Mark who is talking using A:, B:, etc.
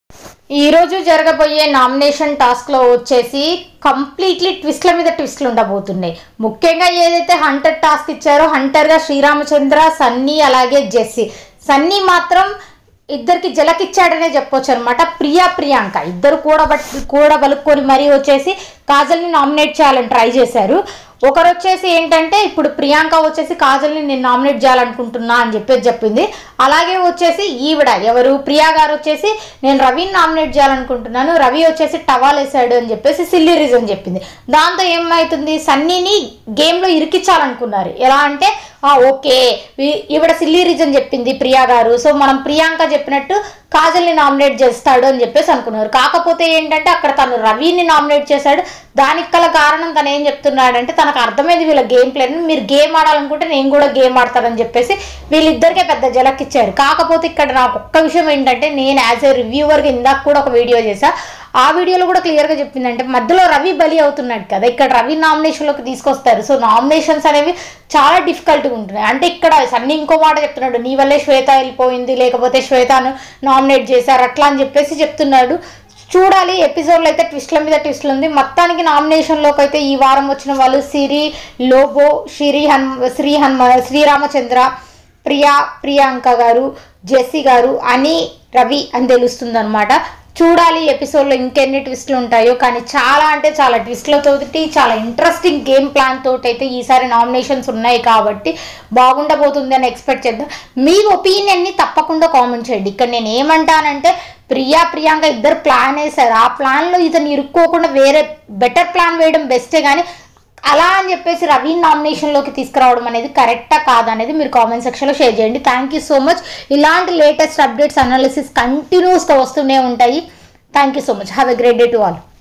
A: ఈ రోజు జరగబోయే నామినేషన్ టాస్క్ లో వచ్చేసి కంప్లీట్లీ ట్విస్ట్ల మీద ట్విస్ట్లు ఉండబోతున్నాయి ముఖ్యంగా ఏదైతే హంటర్ టాస్క్ ఇచ్చారో హంటర్ గా శ్రీరామచంద్ర సన్నీ అలాగే జెస్సీ సన్నీ మాత్రం ఇద్దరికి జలకిచ్చాడనే చెప్పొచ్చు అనమాట ప్రియా ప్రియాంక ఇద్దరు కూడా కూడా బలుక్కొని మరీ వచ్చేసి కాజల్ని నామినేట్ చేయాలని ట్రై చేశారు ఒకరు వచ్చేసి ఏంటంటే ఇప్పుడు ప్రియాంక వచ్చేసి కాజల్ని నేను నామినేట్ చేయాలనుకుంటున్నా అని చెప్పేసి చెప్పింది అలాగే వచ్చేసి ఈవిడ ఎవరు ప్రియా గారు వచ్చేసి నేను రవిని నామినేట్ చేయాలనుకుంటున్నాను రవి వచ్చేసి టవాల్ వేసాడు అని చెప్పేసి సిల్లీ రీజన్ చెప్పింది దాంతో ఏమవుతుంది సన్నీని గేమ్లో ఇరికించాలనుకున్నారు ఎలా అంటే "ఆ, ఓకే ఈ- ఈవిడ సిల్లీ రీజన్ చెప్పింది ప్రియా గారు సో మనం ప్రియాంక చెప్పినట్టు కాజల్ని నామినేట్ చేస్తాడు అని చెప్పేసి అనుకున్నారు కాకపోతే ఏంటంటే అక్కడ తను రవిని నామినేట్ చేశాడు దానికి గల కారణం తను ఏం చెప్తున్నాడంటే తనకు అర్థమైంది వీళ్ళ గేమ్ ప్లేన్ మీరు గేమ్ ఆడాలనుకుంటే నేను కూడా గేమ్ ఆడతానని చెప్పేసి వీళ్ళిద్దరికే పెద్ద జలక్ ఇచ్చారు కాకపోతే ఇక్కడ నాకు ఒక్క విషయం ఏంటంటే నేను యాజ్ ఏ రివ్యూవర్గా ఇందాక కూడా ఒక వీడియో చేశా ఆ వీడియోలో కూడా క్లియర్గా చెప్పిందంటే మధ్యలో రవి బలి అవుతున్నాడు కదా ఇక్కడ రవి నామినేషన్లోకి తీసుకొస్తారు సో నామినేషన్స్ అనేవి చాలా డిఫికల్ట్గా ఉంటున్నాయి అంటే ఇక్కడ సన్నీ ఇంకో మాట చెప్తున్నాడు నీ వల్లే శ్వేత వెళ్ళిపోయింది లేకపోతే శ్వేతను నామినేట్ చేశారు అట్లా అని చెప్పేసి చెప్తున్నాడు చూడాలి ఎపిసోడ్లో అయితే ట్విస్ట్ల మీద ట్విస్ట్లు ఉంది మొత్తానికి నామినేషన్లోకి అయితే ఈ వారం వచ్చిన వాళ్ళు సిరి లోబో శ్రీ హన్ శ్రీ హన్మ శ్రీరామచంద్ర ప్రియా ప్రియాంక గారు జెస్సీ గారు అని రవి అని తెలుస్తుంది అనమాట చూడాలి ఎపిసోడ్లో ఇంకెన్ని ట్విస్ట్లు ఉంటాయో కానీ చాలా అంటే చాలా ట్విస్ట్లతోటి చాలా ఇంట్రెస్టింగ్ గేమ్ ప్లాన్ తోటి అయితే ఈసారి నామినేషన్స్ ఉన్నాయి కాబట్టి బాగుండబోతుంది అని ఎక్స్పెక్ట్ చేద్దాం మీ ఒపీనియన్ని తప్పకుండా కామెంట్ చేయండి ఇక్కడ నేను ఏమంటానంటే ప్రియా ప్రియాంక ఇద్దరు ప్లాన్ వేశారు ఆ ప్లాన్లో ఇతను ఇరుక్కోకుండా వేరే బెటర్ ప్లాన్ వేయడం బెస్టే కానీ అలా అని చెప్పేసి రవి నామినేషన్లోకి తీసుకురావడం అనేది కరెక్టా కాదా అనేది మీరు కామెంట్ సెక్షన్లో షేర్ చేయండి థ్యాంక్ యూ సో మచ్ ఇలాంటి లేటెస్ట్ అప్డేట్స్ అనాలిసిస్ కంటిన్యూస్గా వస్తూనే ఉంటాయి thank you so much have a great day to all